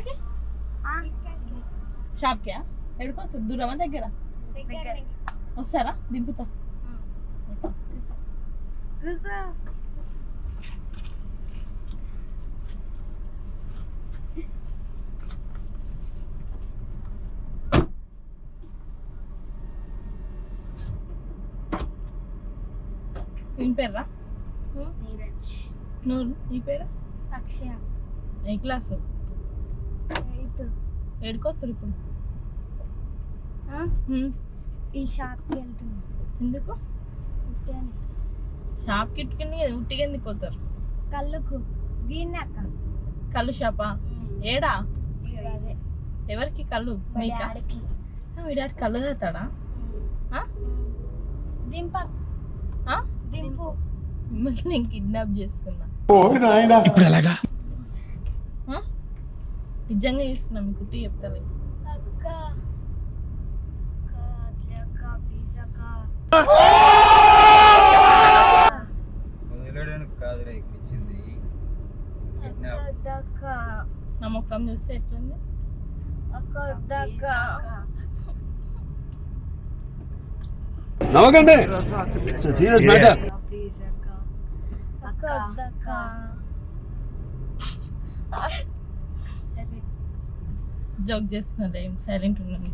ఎక్కడికి షాప్కా ఎడుకోతుంది దూరమా దగ్గర వస్తారా దింపుతా ఈయన పేర్రా నీరజ్ నువ్వు నీ పేరు అక్షయ ఏ క్లాసు ఎయిత్ ఎడుకోతురు ఇప్పుడు ఆ? హ్మ్. ఈ షాప్కి వెళ్తున్నా ఎందుకు ఉట్టాను షాప్ కిట్టుకుని ఉట్టిగా ఎందుకు పోతారు కళ్ళకు దీన్ని అక్క కళ్ళు షాపా ఏడా అదే ఎవరికి కళ్ళు మా మీకా డాడీకి ఆ, మీ డాడీ కళ్ళు తాగుతాడా ఆ? దింప ఆ? దింపు మిమ్మల్ని నేను కిడ్నాప్ చేస్తున్నా ఇప్పుడు ఎలాగా ఆ? నిజంగా చేస్తున్నా మీ కుట్టి చెప్తాలే అక్క అక్క అట్లే అక్క ప్లీజ్ అక్క వదిలేయడానికి కాదురా ఇక్కడ ఇచ్చింది అక్క కిడ్నాప్ వద్దక్క నా ముఖం చూస్తే ఎట్లుంది అక్క వద్దక్క నవ్వకండి సీరియస్ మ్యాటర్ ప్లీజ్ అక్క అక్క వద్దక్క జోక్ చేస్తున్నా ఏం సైలెంట్ ఉన్నాను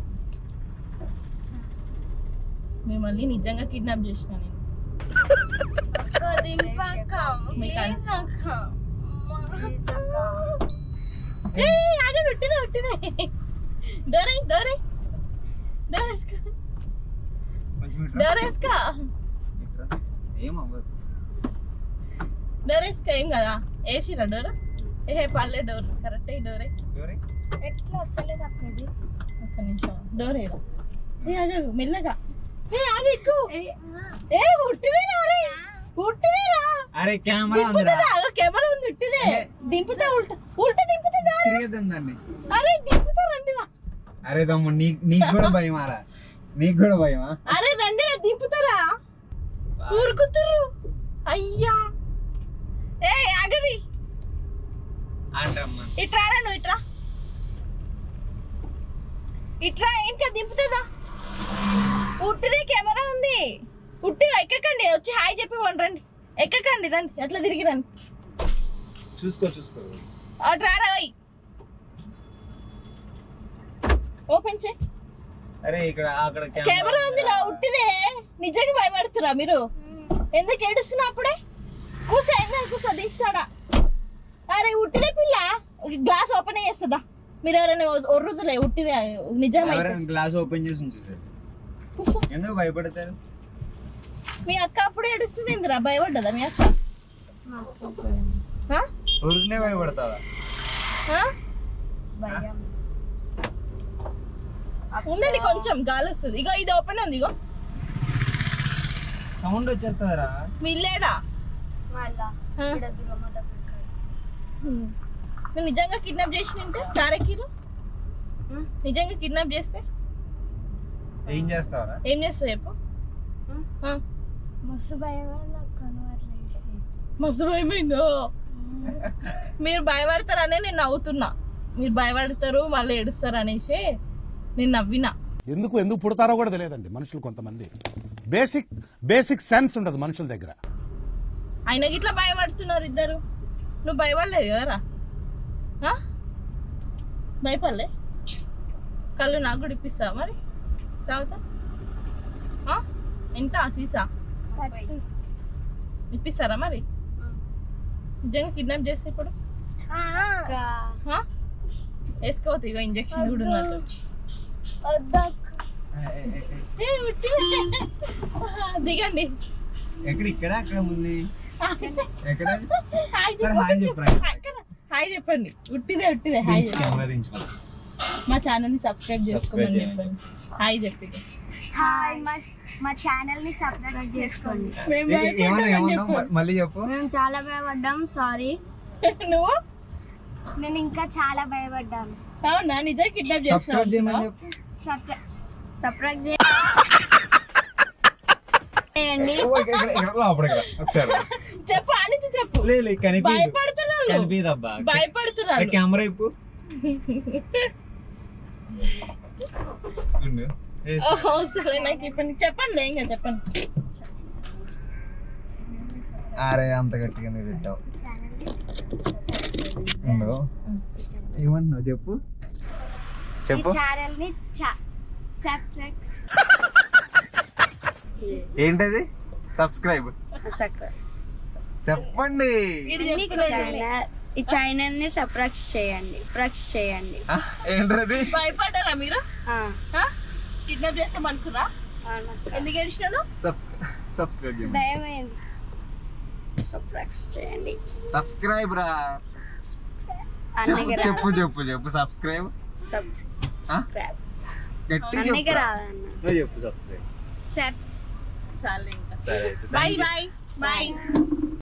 మిమ్మల్ని నిజంగా కిడ్నాప్ చేసిన నేను అక్క దింప అక్క మీకు అన్- ప్లీజ్ అక్క ప్లీజ్ అక్క ఏ అదే ఉట్టిదే ఉట్టిదే డోరే డోరే డోరేస్కా కొంచెం ఇట్రా. డోరేస్కా ఇట్రా. ఏమవ్వదు డోరేస్కా ఏం కదా వేసిరా డోర్ ఏ పల్లె డోర్ కరెక్ట్ డోరే ఎవరే? ఎట్లా వస్తలేదు అక్క ఇది ఒక్క నిమిషం డోర్ ఏదా ఏ ఆగు మెల్లగా ఏ ఆగు ఎక్కు ఏ ఉట్టిదే రే ఉట్టిదేరా అరే కెమెరా ఉందిరా దింపుతుందా కెమెరా ఉంది ఉట్టిదే దింపుతా ఉల్టా ఉల్టా దింపుతుందా తిరిగేద్దాం దాన్ని అరే దింపుతా రండి రా. అరే తమ్ముడు నీ నీకు కూడా భయమారా నీకు కూడా భయమా అరే రండి రా, దింపుతారా ఊరుకుతురు అయ్యా ఏ ఆగరి అంటమ్మా ఇట్రా రా నువ్వు ఇట్రా ఇట్రా ఇంకా దింపుతుందా ఉట్టిదే కెమెరా ఉంది ఉట్టిగా ఎక్కకండి వచ్చి హాయ్ చెప్పి వండి ఎక్కకండి రండి ఎట్లా తిరిగి రండి చూసుకో చూసుకో అటు రారా ఓయ్ ఓపెన్ చేయి అరే ఇక్కడ అక్కడ కెమెరా ఉంది రా ఉట్టిదే నిజంగా భయపడుతురా మీరు ఎందుకు ఏడుస్తున్నా అప్పుడే కూసో ఏం కాదు కూసో తీస్తాడా అరే ఉట్టిదే పిల్ల గ్లాస్ ఓపెన్ చేస్తుందా మీరు ఎవరైనా ఒర్రుతులే ఉట్టిదే నిజమైతే ఎవరైనా గ్లాస్ ఓపెన్ చేసి ఉంచేసారు కూసో ఎందుకు భయపడతారు మీ అక్క అప్పుడు ఏడుస్తుంది ఇందిరా భయపడ్డదా మీ అక్క ఆ? ఊరికనే భయపడతావా ఆ? భయం ఉండండి కొంచెం గాలి వస్తుంది ఇగో ఇది ఓపెన్ ఉంది ఇగో సౌండ్ వచ్చేస్తుందిరా మీ ఇల్లేడా మళ్ళా ఆ. ఇక్కడ దుర్గమ్మ దగ్గరికి నువ్వు నిజంగా కిడ్నాప్ చేసినంటే కారెక్కిరు ఉం? నిజంగా కిడ్నాప్ చేస్తే ఏం చేస్తావరా ఏం చేస్తావు చెప్పు ఉం? ఆ, మస్తు భయం అక్క నువ్వు అట్లా చేస్తే మస్తు భయమైందో మీరు భయపడతారనే నేను నవ్వుతున్నా మీరు భయపడతారు మళ్ళీ ఏడుస్తారు అనేసి నేను నవ్వినా ఎందుకు ఎందుకు పుడతారో కూడా తెలియదండి మనుషులు కొంతమంది బేసిక్ బేసిక్ సెన్స్ ఉండదు మనుషుల దగ్గర ఆయన గిట్లా భయపడుతున్నారు ఇద్దరు నువ్వు భయపడలేదు కదరా ఆ? భయపడలే కళ్ళు నాకు కూడా ఇప్పిస్తావా మరి తాగుతా ఆ? ఎంత సీసా థర్టీ ఇప్పిస్తారా మరి నిజంగా కిడ్నాప్ చేస్తే ఇప్పుడు అక్క ఆ? వేసుకోవద్దు ఇక ఇంజక్షన్ కూడా ఉంది నాతో. వద్దక్క ఏ, ఉట్టిదే. దిగండి ఎక్కడ ఇక్కడ అక్కడ ఉంది ఎక్కడ హాయ్ సరే, చెప్పు, హాయ్ కొంచెం. చెప్పురా. హాయ్ కదా. హాయ్ చెప్పండి ఉట్టిదే ఉట్టిదే హాయ్ దించు, చెప్పండి కెమెరా దించు మా ఛానల్ ని సబ్స్క్రైబ్ చేసుకోమని Subscribe చెప్పండి హాయ్ చెప్పి హాయ్ మా మా ఛానల్ ని సబ్స్క్రైబ్ చేసుకోండి మేము ఏ- ఏమన్నా భయపడ్డామని ఏమన్నా చెప్పు. మళ్ళీ చెప్పు మేము చాలా భయపడ్డాం సారీ నువ్వు నేను ఇంకా చాలా భయపడ్డాను అవునా నిజంగా కిడ్నాప్ సబ్స్క్రైబ్ చేయమని చేస్తాను చెప్పు సబ్స్క్రైబ్ చేయండి ఓ, ఇక్కడ- ఇక్కడ- ఇక్కడ లోపల ఇక్కడ. ఒకసారి చెప్పు అని చెప్పు లేదు లేదు కనిపి భయపడుతున్నారు కనిపిదబ్బా భయపడుతున్నారు కెమెరా ఇప్పు ఉండు. వేస్తా. ఓహో, సరే నాకు ఇప్పుడు చెప్పండి ఇంకా చెప్పండి అరే అంత గట్టిగా నువ్వు పెట్టావు ఉండు. ఏమంటున్నావు చెప్పు ఈ చెప్పు ఛానల్ ని సబ్స్క్రైబ్ ఏంటది సబ్స్క్రైబ్ చెప్పండి వీడు చెప్తున్నాడు. ఈ ఛానల్ ని సబ్స్క్రైబ్ చేయండి సబ్స్క్రైబ్ చేయండి ఆ, ఏంటది భయపడ్డారా మీరు ఆ, కిడ్నాప్ చేస్తాం అనుకురా అవునక్క. ఎందుకు ఏడిచినాను సబ్స్క్రైబ్ చేయండి దయమైంది సబ్స్క్రైబ్ చేయండి సబ్స్క్రైబ్ రా అన్నకి చెప్పు చెప్పు రాదు చెప్పు చెప్పు సబ్స్క్రైబ్ సబ్స్క్రైబ్ గట్టి అన్నకి చెప్పు రాదన్న నువ్వు చెప్పు సబ్స్క్రైబ్ సబ్ చాలు ఇంకా సరే అయితే. Bye Thank you. Bye bye